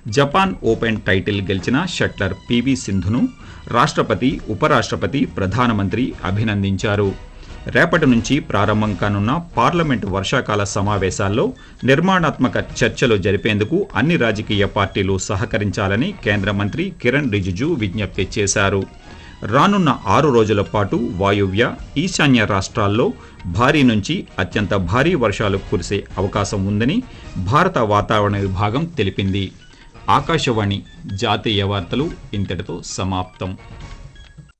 Japan open title గెలిచిన shuttler PV సింధును రాష్ట్రపతి ఉపరాష్ట్రపతి ప్రధానమంత్రి అభినందించారు రేపటి నుంచి ప్రారంభం కానున్న పార్లమెంటు వర్షాకాల సమావేశాల్లో నిర్మాణాత్మక చర్చలు జరిపేందుకు అన్ని రాజకీయ పార్టీలు సహకరించాలని కేంద్ర మంత్రి కిరణ్ రిజిజు విజ్ఞప్తి చేశారు రానున్న ఆరు రోజుల పాటు వాయువ్య ఈశాన్య రాష్ట్రాల్లో భారీ నుంచి అత్యంత భారీ వర్షాలు కురిసే అవకాశం ఉందని భారత వాతావరణ విభాగం తెలిపింది ఆకాశవాణి జాతీయ వార్తలు ఇంతటితో సమాప్తం